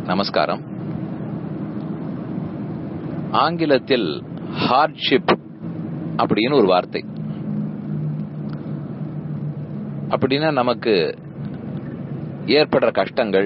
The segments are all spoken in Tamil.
நமஸ்காரம் ஆங்கிலத்தில் ஹார்ட்ஷிப் அப்படின்னு ஒரு வார்த்தை அப்படின்னா நமக்கு ஏற்படுற கஷ்டங்கள்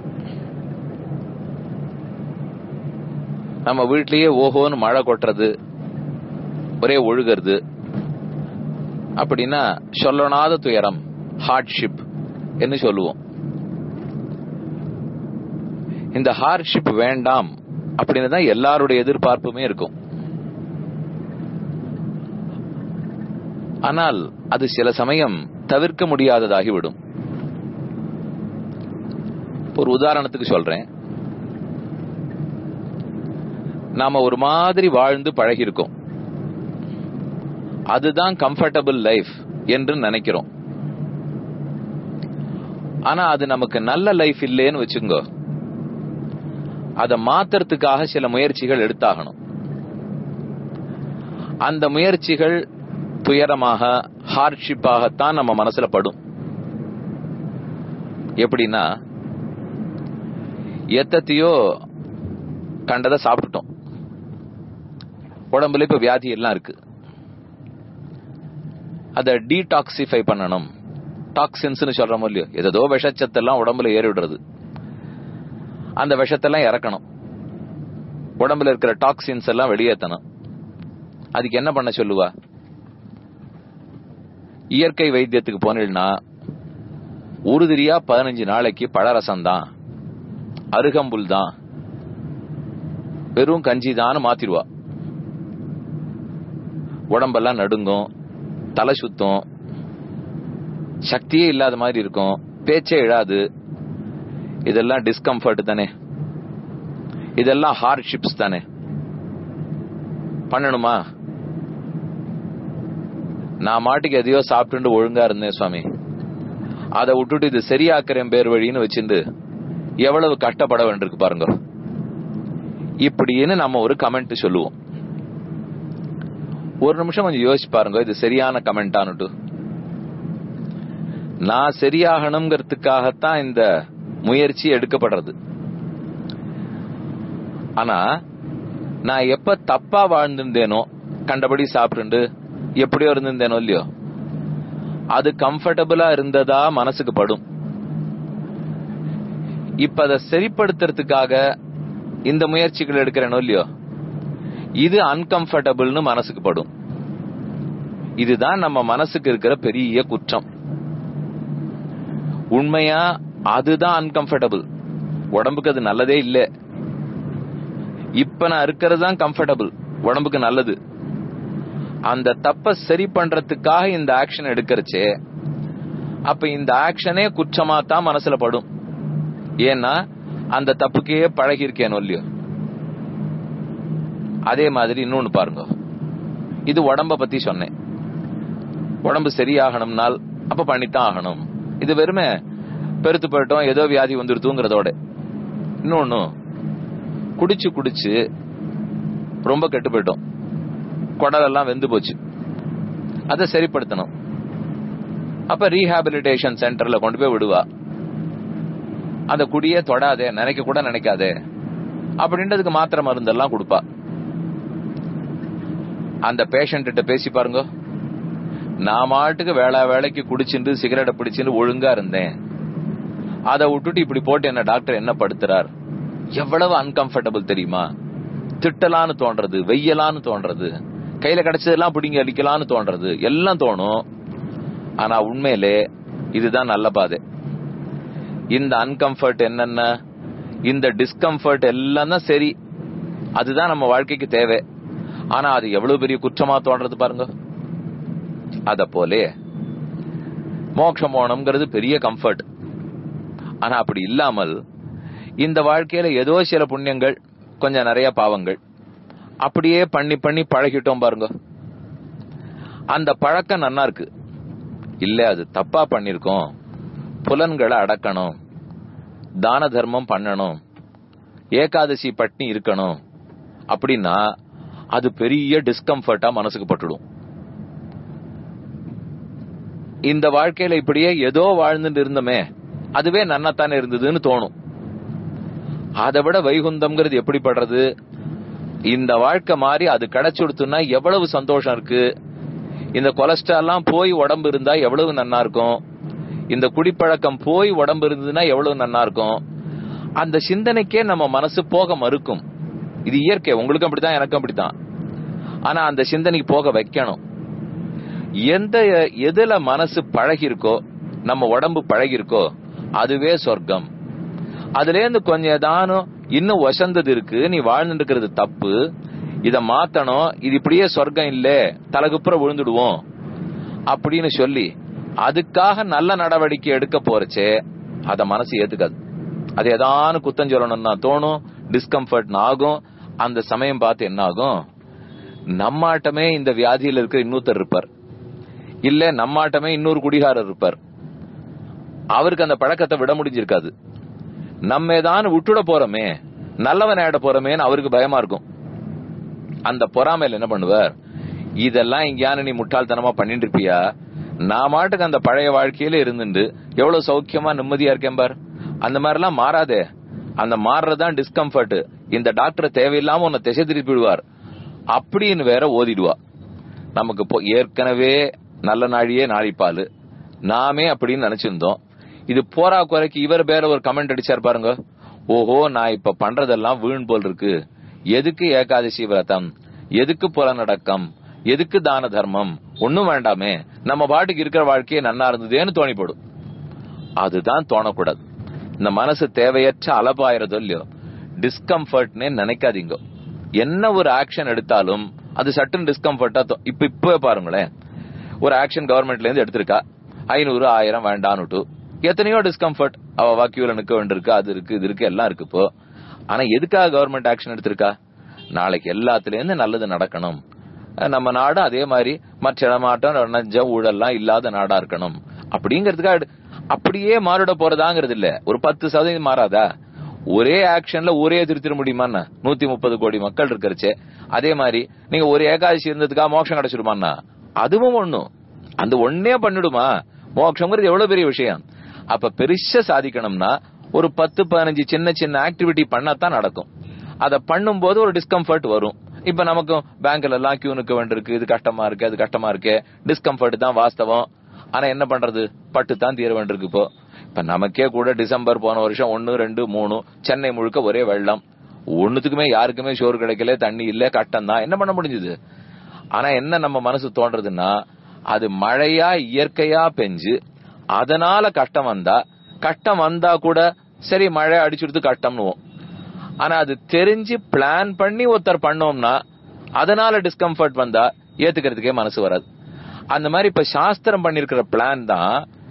நம்ம வீட்லயே ஓஹோன்னு மழை கொட்டுறது ஒரே ஒழுகிறது அப்படின்னா சொல்லனாத துயரம் ஹார்ட்ஷிப் என்று சொல்லுவோம் இந்த ஹார்ட்ஷிப் வேண்டாம் அப்படின்னு தான் எல்லாருடைய எதிர்பார்ப்புமே இருக்கும் ஆனால் அது சில சமயம் தவிர்க்க முடியாததாகிவிடும் ஒரு உதாரணத்துக்கு சொல்றேன் நாம ஒரு மாதிரி வாழ்ந்து பழகிருக்கோம் அதுதான் கம்ஃபர்டபுள் லைஃப் என்று நினைக்கிறோம் ஆனா அது நமக்கு நல்ல லைஃப் இல்லேன்னு வச்சுங்கோ அதை மாத்துறதுக்காக சில முயற்சிகள் எடுத்தாகணும் அந்த முயற்சிகள் துயரமாக ஹார்ட்ஷிப்பாகத்தான் நம்ம மனசுல படும் எப்படின்னா எத்தத்தையோ கண்டதை சாப்பிட்டுட்டோம் உடம்புல இப்ப வியாதி எல்லாம் இருக்கு அதை டீடாக்சிஃபை பண்ணணும் டாக்ஸின்ஸ் சொல்றோம் இல்லையோ ஏதோ விஷச்சத்தெல்லாம் உடம்புல ஏறி விடுறது அந்த விஷத்தெல்லாம் இறக்கணும் உடம்புல இருக்கிற டாக்ஸின்ஸ் எல்லாம் வெளியேற்றணும் அதுக்கு என்ன பண்ண சொல்லுவா இயற்கை வைத்தியத்துக்கு போனீங்கன்னா உறுதிரியா பதினஞ்சு நாளைக்கு பழரசம் தான் அருகம்புல் தான் வெறும் கஞ்சி தான் மாத்திருவா உடம்பெல்லாம் நடுங்கும் தலை சுத்தம் சக்தியே இல்லாத மாதிரி இருக்கும் பேச்சே இழாது இதெல்லாம் டிஸ்கம்ஃபர்ட் தானே இதெல்லாம் ஹார்ட்ஷிப்ஸ் தானே பண்ணணுமா நான் மாட்டுக்கு எதையோ சாப்பிட்டு ஒழுங்கா இருந்தேன் சுவாமி அதை விட்டுட்டு இது சரியாக்குறேன் பேர் வழின்னு வச்சிருந்து எவ்வளவு கஷ்டப்பட வேண்டியிருக்கு பாருங்க இப்படின்னு நம்ம ஒரு கமெண்ட் சொல்லுவோம் ஒரு நிமிஷம் கொஞ்சம் யோசிச்சு பாருங்க இது சரியான கமெண்டானுட்டு நான் சரியாகணுங்கிறதுக்காகத்தான் இந்த முயற்சி எடுக்கப்படுறது ஆனா நான் எப்ப தப்பா வாழ்ந்திருந்தேனோ கண்டபடி சாப்பிட்டு எப்படியோ இருந்திருந்தேனோ இல்லையோ அது கம்ஃபர்டபுளா இருந்ததா மனசுக்கு படும் இப்ப அதை சரிப்படுத்துறதுக்காக இந்த முயற்சிகள் எடுக்கிறேனோ இல்லையோ இது அன்கம்ஃபர்டபுள்னு மனசுக்கு படும் இதுதான் நம்ம மனசுக்கு இருக்கிற பெரிய குற்றம் உண்மையா அதுதான் அன்கம்ஃபர்டபுள் உடம்புக்கு அது நல்லதே இல்ல இப்ப நான் இருக்கிறது தான் கம்ஃபர்டபுள் உடம்புக்கு நல்லது அந்த தப்ப சரி பண்றதுக்காக இந்த ஆக்ஷன் எடுக்கிறச்சே அப்ப இந்த ஆக்ஷனே குற்றமா தான் மனசுல படும் ஏன்னா அந்த தப்புக்கே பழகி இருக்கேனோ இல்லையோ அதே மாதிரி இன்னொன்னு பாருங்க இது உடம்ப பத்தி சொன்னேன் உடம்பு சரியாகணும்னால் அப்ப பண்ணித்தான் ஆகணும் இது வெறுமே பெருத்து போயிட்டோம் ஏதோ வியாதி வந்துருத்துங்கிறதோட இன்னொன்னு குடிச்சு குடிச்சு ரொம்ப கெட்டு போயிட்டோம் குடலெல்லாம் வெந்து போச்சு அதை சரிப்படுத்தணும் அப்ப ரீஹாபிலிட்டேஷன் சென்டர்ல கொண்டு போய் விடுவா அந்த குடியே தொடாதே நினைக்க கூட நினைக்காதே அப்படின்றதுக்கு மாத்திரை மருந்தெல்லாம் கொடுப்பா அந்த பேஷண்ட் பேசி பாருங்க நான் மாட்டுக்கு வேளா வேலைக்கு குடிச்சுட்டு சிகரெட்டை பிடிச்சுட்டு ஒழுங்கா இருந்தேன் அதை விட்டுட்டு இப்படி போட்டு என்ன டாக்டர் என்ன படுத்துறார் எவ்வளவு அன்கம்ஃபர்டபுள் தெரியுமா திட்டலான்னு தோன்றது வெய்யலான்னு தோன்றது கையில கிடைச்சதெல்லாம் பிடிங்க அடிக்கலான்னு தோன்றது எல்லாம் தோணும் ஆனா உண்மையிலே இதுதான் நல்ல பாதை இந்த அன்கம்ஃபர்ட் என்னென்ன இந்த டிஸ்கம்ஃபர்ட் எல்லாம் தான் சரி அதுதான் நம்ம வாழ்க்கைக்கு தேவை ஆனா அது எவ்வளவு பெரிய குற்றமா தோன்றது பாருங்க அத போலே மோட்சம் போனம்ங்கிறது பெரிய கம்ஃபர்ட் ஆனா அப்படி இல்லாமல் இந்த வாழ்க்கையில ஏதோ சில புண்ணியங்கள் கொஞ்சம் நிறைய பாவங்கள் அப்படியே பண்ணி பண்ணி பழகிட்டோம் பாருங்க அந்த பழக்கம் நன்னா இருக்கு இல்ல அது தப்பா பண்ணிருக்கோம் புலன்களை அடக்கணும் தான தர்மம் பண்ணணும் ஏகாதசி பட்னி இருக்கணும் அப்படின்னா அது பெரிய டிஸ்கம்ஃபர்ட்டா மனசுக்கு பட்டுடும் இந்த வாழ்க்கையில இப்படியே ஏதோ வாழ்ந்துட்டு இருந்தோமே அதுவே நன்னத்தானே இருந்ததுன்னு தோணும் அதை விட வைகுந்தம்ங்கிறது எப்படி படுறது இந்த வாழ்க்கை மாறி அது கிடைச்சுடுத்துனா எவ்வளவு சந்தோஷம் இருக்கு இந்த கொலஸ்ட்ரால்லாம் போய் உடம்பு இருந்தா எவ்வளவு நன்னா இருக்கும் இந்த குடிப்பழக்கம் போய் உடம்பு இருந்ததுன்னா எவ்வளவு நன்னா இருக்கும் அந்த சிந்தனைக்கே நம்ம மனசு போக மறுக்கும் இது இயற்கை உங்களுக்கும் அப்படித்தான் எனக்கும் அப்படித்தான் ஆனா அந்த சிந்தனைக்கு போக வைக்கணும் எந்த எதுல மனசு பழகி இருக்கோ நம்ம உடம்பு பழகி இருக்கோ அதுவே சொர்க்கம் அதுல இருந்து கொஞ்சம் ஏதானும் இன்னும் வசந்தது இருக்கு நீ வாழ்ந்துட்டு இருக்கிறது தப்பு இத மாத்தணும் இது இப்படியே சொர்க்கம் இல்ல தலகுப்புற விழுந்துடுவோம் அப்படின்னு சொல்லி அதுக்காக நல்ல நடவடிக்கை எடுக்க போறச்சே அத மனசு ஏத்துக்காது அது ஏதானு குத்தம் சொல்லணும்னா தோணும் டிஸ்கம்ஃபர்ட் ஆகும் அந்த சமயம் பார்த்து என்ன ஆகும் நம்மாட்டமே இந்த வியாதியில இருக்கிற இன்னொருத்தர் இருப்பார் இல்ல நம்மாட்டமே இன்னொரு குடிகாரர் இருப்பார் அவருக்கு அந்த பழக்கத்தை விட முடிஞ்சிருக்காது நம்ம ஏதானு விட்டுட போறோமே நல்லவன் ஆயிட போறோமேன்னு அவருக்கு பயமா இருக்கும் அந்த பொறாமையில என்ன பண்ணுவார் இதெல்லாம் இங்கேயான நீ முட்டாள்தனமா பண்ணிட்டு இருப்பியா நான் மாட்டுக்கு அந்த பழைய வாழ்க்கையில இருந்துட்டு எவ்வளவு சௌக்கியமா நிம்மதியா இருக்கேன் பார் அந்த மாதிரி எல்லாம் மாறாதே அந்த மாறுறதுதான் டிஸ்கம்ஃபர்ட் இந்த டாக்டர் தேவையில்லாம உன்னை திசை திருப்பி விடுவார் அப்படின்னு வேற ஓதிடுவா நமக்கு இப்போ ஏற்கனவே நல்ல நாழியே நாளிப்பாலு நாமே அப்படின்னு நினைச்சிருந்தோம் இது போரா குறைக்கு இவர் பேர ஒரு கமெண்ட் அடிச்சார் பாருங்க ஓஹோ நான் இப்ப பண்றதெல்லாம் வீண் போல் இருக்கு எதுக்கு ஏகாதசி விரதம் எதுக்கு புலநடக்கம் எதுக்கு தான தர்மம் ஒண்ணும் வேண்டாமே நம்ம பாட்டுக்கு இருக்கிற வாழ்க்கையே நன்னா இருந்ததேன்னு தோணிப்படும் அதுதான் தோணக்கூடாது இந்த மனசு தேவையற்ற அலபாயிரதோ இல்லையோ டிஸ்கம்ஃபர்ட்னே நினைக்காதீங்க என்ன ஒரு ஆக்ஷன் எடுத்தாலும் அது சட்டுன்னு டிஸ்கம்ஃபர்ட்டா இப்ப இப்பவே பாருங்களேன் ஒரு ஆக்ஷன் கவர்மெண்ட்ல இருந்து எடுத்திருக்கா ஐநூறு ஆயிரம் வேண்டான்னுட்டு எத்தனையோ டிஸ்கம்ஃபர்ட் அவ வாக்கியூல நிக்க வேண்டியிருக்கு அது இருக்கு இது இருக்கு எல்லாம் இருக்கு இப்போ ஆனா எதுக்காக கவர்மெண்ட் ஆக்ஷன் எடுத்திருக்கா நாளைக்கு எல்லாத்துல இருந்து நல்லது நடக்கணும் நம்ம நாடு அதே மாதிரி மற்ற இடமாட்டம் நஞ்சம் ஊழல்லாம் இல்லாத நாடா இருக்கணும் அப்படிங்கறதுக்காக அப்படியே மாறிட போறதாங்கிறது இல்ல ஒரு பத்து சதவீதம் மாறாதா ஒரே ஆக்ஷன்ல ஒரே திருத்திட முடியுமா நூத்தி முப்பது கோடி மக்கள் இருக்கிறச்சே அதே மாதிரி நீங்க ஒரு ஏகாதசி இருந்ததுக்காக மோட்சம் கிடைச்சிடுமாண்ணா அதுவும் ஒண்ணும் அந்த ஒன்னே பண்ணிடுமா மோட்சம்ங்கிறது எவ்வளவு பெரிய விஷயம் அப்ப பெருசா சாதிக்கணும்னா ஒரு பத்து பதினஞ்சு சின்ன சின்ன ஆக்டிவிட்டி பண்ணாதான் நடக்கும் அதை பண்ணும்போது ஒரு டிஸ்கம்ஃபர்ட் வரும் இப்ப நமக்கும் பேங்க்ல எல்லாம் கியூ நிக்க வேண்டியிருக்கு இது கஷ்டமா இருக்கு அது கஷ்டமா இருக்கு டிஸ்கம்ஃபர்ட் தான் வாஸ்தவம் ஆனா என்ன பண்றது பட்டு தான் தீர வேண்டியிருக்கு இப்போ இப்ப நமக்கே கூட டிசம்பர் போன வருஷம் ஒன்னு ரெண்டு மூணு சென்னை முழுக்க ஒரே வெள்ளம் ஒண்ணுத்துக்குமே யாருக்குமே சோறு கிடைக்கல தண்ணி இல்ல கட்டம் தான் என்ன பண்ண முடிஞ்சது ஆனா என்ன நம்ம மனசு தோன்றதுன்னா அது மழையா இயற்கையா பெஞ்சு அதனால கஷ்டம் வந்தா கஷ்டம் வந்தா கூட சரி மழை அடிச்சுடுத்து கஷ்டம்னுவோம் ஆனா அது தெரிஞ்சு பிளான் பண்ணி ஒருத்தர் பண்ணோம்னா அதனால டிஸ்கம்ஃபர்ட் வந்தா ஏத்துக்கிறதுக்கே மனசு வராது அந்த மாதிரி இப்ப சாஸ்திரம் பண்ணிருக்கிற பிளான் தான்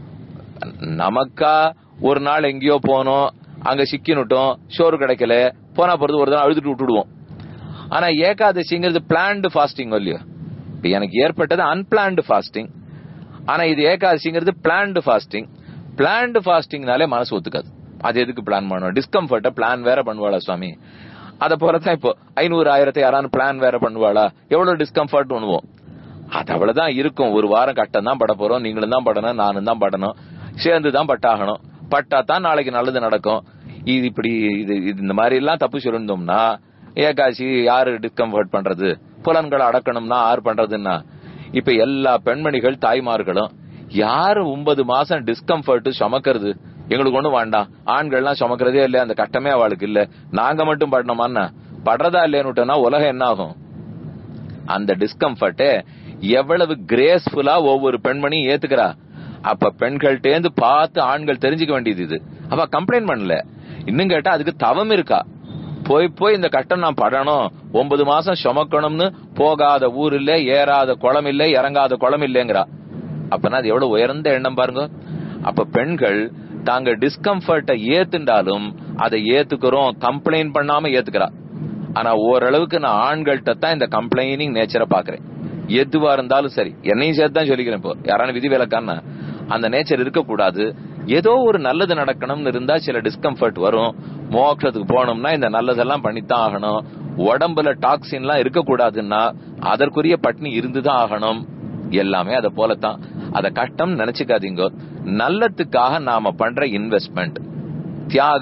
நமக்கா ஒரு நாள் எங்கேயோ போனோம் அங்க சிக்கினுட்டோம் சோறு கிடைக்கல போனா போறது ஒரு நாள் அழுதுட்டு விட்டுடுவோம் ஆனா ஏகாதசிங்கிறது பிளான்டு ஃபாஸ்டிங் இல்லையோ இப்ப எனக்கு ஏற்பட்டது அன்பிளான்டு ஃபாஸ்டிங் ஆனா இது ஏகாதசிங்கிறது பிளான்டு ஃபாஸ்டிங் பிளான்டு ஃபாஸ்டிங்னாலே மனசு ஒத்துக்காது அது எதுக்கு பிளான் பண்ணுவோம் டிஸ்கம்ஃபர்ட்ட பிளான் வேற பண்ணுவாளா சுவாமி அத போலதான் இப்போ ஐநூறு ஆயிரத்தை யாரானு பிளான் வேற பண்ணுவாளா எவ்வளவு டிஸ்கம்ஃபர்ட் பண்ணுவோம் அது அவ்வளவுதான் இருக்கும் ஒரு வாரம் கட்டம் தான் பட போறோம் நீங்களும் தான் படணும் நானும் தான் படணும் சேர்ந்து தான் பட்டாகணும் பட்டா தான் நாளைக்கு நல்லது நடக்கும் இது இப்படி இது இந்த மாதிரி எல்லாம் தப்பு சொல்லிருந்தோம்னா ஏகாசி யாரு டிஸ்கம்ஃபர்ட் பண்றது புலன்களை அடக்கணும்னா யாரு பண்றதுன்னா இப்ப எல்லா பெண்மணிகள் தாய்மார்களும் யாரு ஒன்பது மாசம் டிஸ்கம்ஃபர்ட் சுமக்கிறது எங்களுக்கு ஒண்ணும் வேண்டாம் ஆண்கள்லாம் சுமக்கிறதே இல்ல அந்த கட்டமே அவளுக்கு இல்ல நாங்க மட்டும் படணுமான்னா படுறதா இல்லைன்னு உலகம் என்ன ஆகும் அந்த டிஸ்கம்ஃபர்ட் எவ்வளவு கிரேஸ்ஃபுல்லா ஒவ்வொரு பெண்மணியும் ஏத்துக்கிறா அப்ப பெண்கள்டேந்து பார்த்து ஆண்கள் தெரிஞ்சுக்க வேண்டியது இது அவ கம்ப்ளைண்ட் பண்ணல இன்னும் கேட்டா அதுக்கு தவம் இருக்கா போய் போய் இந்த கட்டம் நான் படணும் ஒன்பது மாசம் சுமக்கணும்னு போகாத ஊர் இல்ல ஏறாத குளம் இல்ல இறங்காத குளம் இல்லைங்கிறா அப்பனா அது எவ்வளவு உயர்ந்த எண்ணம் பாருங்க அப்ப பெண்கள் தாங்க டிஸ்கம்ஃபர்ட்ட ஏத்துண்டாலும் அதை ஏத்துக்கிறோம் கம்ப்ளைண்ட் பண்ணாம ஏத்துக்கிறா ஆனா ஓரளவுக்கு நான் ஆண்கள்ட்ட தான் இந்த கம்ப்ளைனிங் நேச்சரை பாக்குறேன் எதுவா இருந்தாலும் சரி என்னையும் சேர்த்து தான் சொல்லிக்கிறேன் இப்போ யாரான விதி விலக்கான அந்த நேச்சர் இருக்கக்கூடாது ஏதோ ஒரு நல்லது நடக்கணும்னு இருந்தா சில டிஸ்கம்ஃபர்ட் வரும் மோட்சத்துக்கு போனோம்னா இந்த நல்லதெல்லாம் பண்ணித்தான் ஆகணும் உடம்புல டாக்ஸின் எல்லாம் இருக்கக்கூடாதுன்னா அதற்குரிய பட்னி இருந்துதான் ஆகணும் எல்லாமே அத போலத்தான் அத கஷ்டம் நினைச்சுக்காதீங்க நல்லத்துக்காக நாம பண்ற இன்வெஸ்ட்மெண்ட் தியாகம்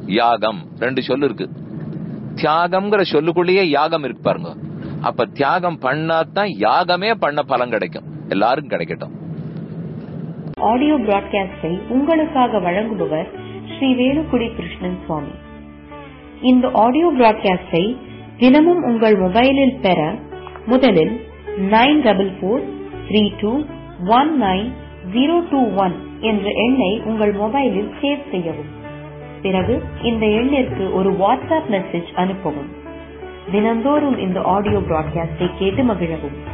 யாகம் ரெண்டு சொல்லு இருக்கு தியாகம்ங்கிற சொல்லுக்குள்ளேயே யாகம் இருக்கு பாருங்க அப்ப தியாகம் பண்ணாதான் யாகமே பண்ண பலன் கிடைக்கும் எல்லாரும் கிடைக்கட்டும் ஆடியோ பிராட்காஸ்டை உங்களுக்காக வழங்குபவர் ஸ்ரீ வேலுக்குடி கிருஷ்ணன் சுவாமி இந்த ஆடியோ பிராட்காஸ்டை தினமும் உங்கள் மொபைலில் பெற முதலில் nine double four three two one nine zero two one என்ற எண்ணை உங்கள் மொபைலில் சேவ் செய்யவும் பிறகு இந்த எண்ணிற்கு ஒரு வாட்ஸ்அப் மெசேஜ் அனுப்பவும் தினந்தோறும் இந்த ஆடியோ பிராட்காஸ்டை கேட்டு மகிழவும்